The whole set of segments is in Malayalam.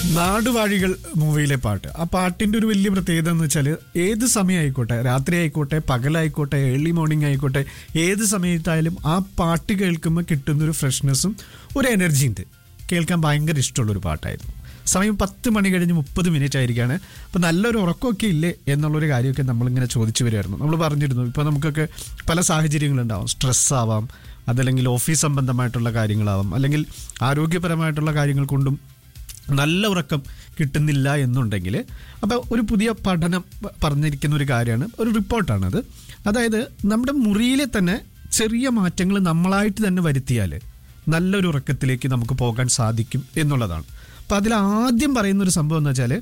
നാടുവാഴികൾ മൂവിയിലെ പാട്ട് ആ പാട്ടിന്റെ ഒരു വലിയ പ്രത്യേകത എന്ന് വെച്ചാൽ ഏത് സമയമായിക്കോട്ടെ രാത്രി ആയിക്കോട്ടെ പകലായിക്കോട്ടെ ഏർലി മോർണിംഗ് ആയിക്കോട്ടെ ഏത് സമയത്തായാലും ആ പാട്ട് കേൾക്കുമ്പോൾ കിട്ടുന്നൊരു ഫ്രഷ്നെസ്സും ഒരു എനർജി ഉണ്ട് കേൾക്കാൻ ഭയങ്കര ഇഷ്ടമുള്ളൊരു പാട്ടായിരുന്നു സമയം പത്ത് മണി കഴിഞ്ഞ് മുപ്പത് മിനിറ്റ് ആയിരിക്കാണ് അപ്പം നല്ലൊരു ഉറക്കമൊക്കെ ഇല്ലേ എന്നുള്ളൊരു കാര്യമൊക്കെ നമ്മളിങ്ങനെ ചോദിച്ചു വരുമായിരുന്നു നമ്മൾ പറഞ്ഞിരുന്നു ഇപ്പോൾ നമുക്കൊക്കെ പല സാഹചര്യങ്ങളുണ്ടാവും സ്ട്രെസ് ആവാം അതല്ലെങ്കിൽ ഓഫീസ് സംബന്ധമായിട്ടുള്ള കാര്യങ്ങളാവാം അല്ലെങ്കിൽ ആരോഗ്യപരമായിട്ടുള്ള കാര്യങ്ങൾ കൊണ്ടും നല്ല ഉറക്കം കിട്ടുന്നില്ല എന്നുണ്ടെങ്കിൽ അപ്പോൾ ഒരു പുതിയ പഠനം പ- പറഞ്ഞിരിക്കുന്ന ഒരു കാര്യമാണ് ഒരു റിപ്പോർട്ടാണത് അതായത് നമ്മുടെ മുറിയിലെ തന്നെ ചെറിയ മാറ്റങ്ങൾ നമ്മളായിട്ട് തന്നെ വരുത്തിയാൽ നല്ലൊരു ഉറക്കത്തിലേക്ക് നമുക്ക് പോകാൻ സാധിക്കും എന്നുള്ളതാണ് അപ്പോൾ അതിൽ ആദ്യം പറയുന്ന ഒരു സംഭവം എന്ന് വെച്ചാൽ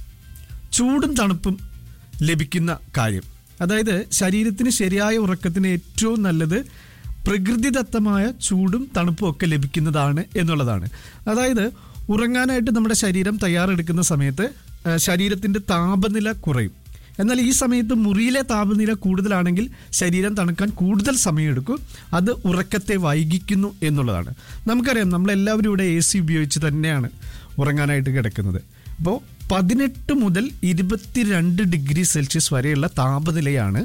ചൂടും തണുപ്പും ലഭിക്കുന്ന കാര്യം അതായത് ശരീരത്തിന് ശരിയായ ഉറക്കത്തിന് ഏറ്റവും നല്ലത് പ്രകൃതിദത്തമായ ചൂടും തണുപ്പും ഒക്കെ ലഭിക്കുന്നതാണ് എന്നുള്ളതാണ് അതായത് ഉറങ്ങാനായിട്ട് നമ്മുടെ ശരീരം തയ്യാറെടുക്കുന്ന സമയത്ത് ആ, ശരീരത്തിന്റെ താപനില കുറയും എന്നാൽ ഈ സമയത്ത് മുറിയിലെ താപനില കൂടുതലാണെങ്കിൽ ശരീരം തണുക്കാൻ കൂടുതൽ സമയമെടുക്കും അത് ഉറക്കത്തെ വൈകിക്കുന്നു എന്നുള്ളതാണ് നമുക്കറിയാം നമ്മളെല്ലാവരും ഇവിടെ എ സി ഉപയോഗിച്ച് തന്നെയാണ് ഉറങ്ങാനായിട്ട് കിടക്കുന്നത് അപ്പോൾ പതിനെട്ട് മുതൽ ഇരുപത്തിരണ്ട് ഡിഗ്രി സെൽഷ്യസ് വരെയുള്ള താപനിലയാണ്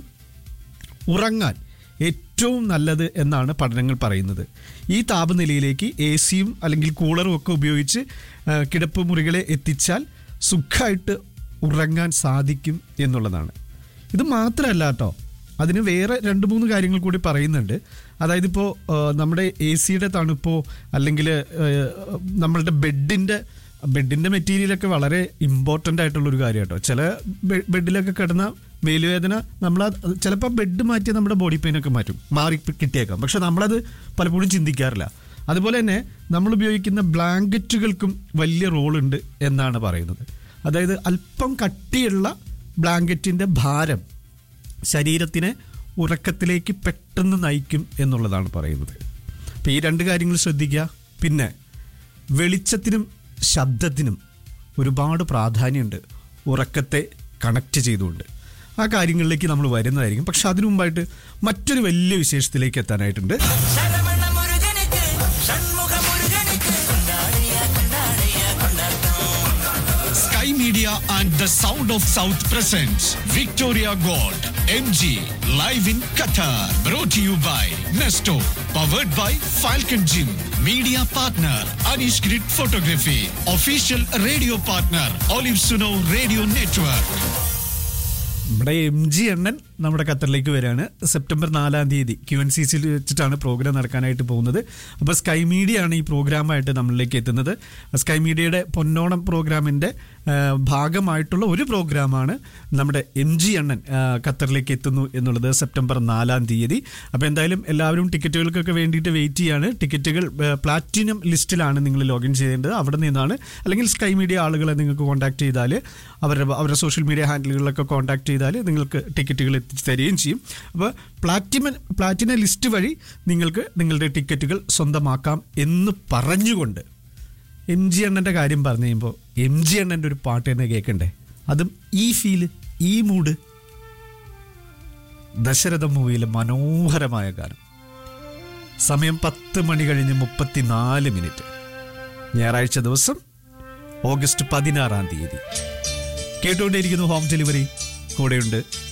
ഉറങ്ങാൻ ഏറ്റവും നല്ലത് എന്നാണ് പഠനങ്ങൾ പറയുന്നത് ഈ താപനിലയിലേക്ക് എ സിയും അല്ലെങ്കിൽ കൂളറും ഒക്കെ ഉപയോഗിച്ച് ആ, കിടപ്പ് മുറികളെ എത്തിച്ചാൽ സുഖമായിട്ട് ഉറങ്ങാൻ സാധിക്കും എന്നുള്ളതാണ് ഇത് മാത്രമല്ല കേട്ടോ അതിന് വേറെ രണ്ട് മൂന്ന് കാര്യങ്ങൾ കൂടി പറയുന്നുണ്ട് അതായത് ഇപ്പോൾ നമ്മുടെ എ സിയുടെ തണുപ്പോ അല്ലെങ്കിൽ നമ്മളുടെ ബെഡിൻ്റെ ബെഡിൻ്റെ മെറ്റീരിയലൊക്കെ വളരെ ഇമ്പോർട്ടൻ്റ് ആയിട്ടുള്ള ഒരു കാര്യം കേട്ടോ ചില ബെ- ബെഡിലൊക്കെ കിടന്ന മേലുവേദന നമ്മൾ ചിലപ്പോൾ ബെഡ് മാറ്റി നമ്മുടെ ബോഡി പെയിൻ ഒക്കെ മാറ്റും മാറി കിട്ടിയേക്കാം പക്ഷെ നമ്മളത് പലപ്പോഴും ചിന്തിക്കാറില്ല അതുപോലെ തന്നെ നമ്മൾ ഉപയോഗിക്കുന്ന ബ്ലാങ്കറ്റുകൾക്കും വലിയ റോളുണ്ട് എന്നാണ് പറയുന്നത് അതായത് അല്പം കട്ടിയുള്ള ബ്ലാങ്കറ്റിൻ്റെ ഭാരം ശരീരത്തിനെ ഉറക്കത്തിലേക്ക് പെട്ടെന്ന് നയിക്കും എന്നുള്ളതാണ് പറയുന്നത് അപ്പം ഈ രണ്ട് കാര്യങ്ങൾ ശ്രദ്ധിക്കുക പിന്നെ വെളിച്ചത്തിനും ശബ്ദത്തിനും ഒരുപാട് പ്രാധാന്യമുണ്ട് ഉറക്കത്തെ കണക്ട് ചെയ്തുകൊണ്ട് ആ കാര്യങ്ങളിലേക്ക് നമ്മൾ വരുന്നതായിരിക്കും പക്ഷെ അതിനു മുമ്പായിട്ട് മറ്റൊരു വലിയ വിശേഷത്തിലേക്ക് എത്താനായിട്ടുണ്ട് சரவண முருகனுக்கு சண்முக முருகனுக்கு கொண்டாடிய கொண்டாடிய கொண்டாட்டம் Sky Media and the Sound of South presents Victoria Gold MG live in Qatar. Brought to you by Nesto. Powered by Falcon Gym. Media partner Anish Grid Photography. Official radio partner Olive Suno Radio Network. നമ്മുടെ എം ജി എണ്ണൻ നമ്മുടെ ഖത്തറിലേക്ക് വരികയാണ് സെപ്റ്റംബർ നാലാം തീയതി ക്യു എൻ സി സിയിൽ വെച്ചിട്ടാണ് പ്രോഗ്രാം നടക്കാനായിട്ട് പോകുന്നത് അപ്പോൾ സ്കൈ മീഡിയ ആണ് ഈ പ്രോഗ്രാമായിട്ട് നമ്മളിലേക്ക് എത്തുന്നത് സ്കൈ മീഡിയയുടെ പൊന്നോണം പ്രോഗ്രാമിൻ്റെ ഭാഗമായിട്ടുള്ള ഒരു പ്രോഗ്രാമാണ് നമ്മുടെ എം ജി എണ്ണൻ ആ, ഖത്തറിലേക്ക് എത്തുന്നു എന്നുള്ളത് സെപ്റ്റംബർ നാലാം തീയതി അപ്പോൾ എന്തായാലും എല്ലാവരും ടിക്കറ്റുകൾക്കൊക്കെ വേണ്ടിയിട്ട് വെയിറ്റ് ചെയ്യാണ് ടിക്കറ്റുകൾ പ്ലാറ്റിനം ലിസ്റ്റിലാണ് നിങ്ങൾ ലോഗിൻ ചെയ്യേണ്ടത് അവിടെ നിന്നാണ് അല്ലെങ്കിൽ സ്കൈ മീഡിയ ആളുകളെ നിങ്ങൾക്ക് കോൺടാക്ട് ചെയ്താൽ അവരുടെ അവരുടെ സോഷ്യൽ മീഡിയ ഹാൻഡിലുകളിലൊക്കെ കോൺടാക്ട് ചെയ്താൽ നിങ്ങൾക്ക് ടിക്കറ്റുകൾ എത്തിച്ച് തരികയും ചെയ്യും അപ്പോൾ പ്ലാറ്റിനം പ്ലാറ്റിന ലിസ്റ്റ് വഴി നിങ്ങൾക്ക് നിങ്ങളുടെ ടിക്കറ്റുകൾ സ്വന്തമാക്കാം എന്ന് പറഞ്ഞുകൊണ്ട് എം ജി അണ്ണൻ്റെ കാര്യം പറഞ്ഞു കഴിയുമ്പോൾ എം ജി അണ്ണൻ്റെ ഒരു പാട്ട് തന്നെ കേൾക്കണ്ടേ അതും ഈ ഫീല് ഈ മൂഡ് ദശരഥ മൂവിയിലെ മനോഹരമായ ഗാനം സമയം പത്ത് മണി കഴിഞ്ഞ് മുപ്പത്തിനാല് മിനിറ്റ് ഞായറാഴ്ച ദിവസം ഓഗസ്റ്റ് പതിനാറാം തീയതി കേട്ടുകൊണ്ടേയിരിക്കുന്നു ഹോം ഡെലിവറി കൂടെയുണ്ട്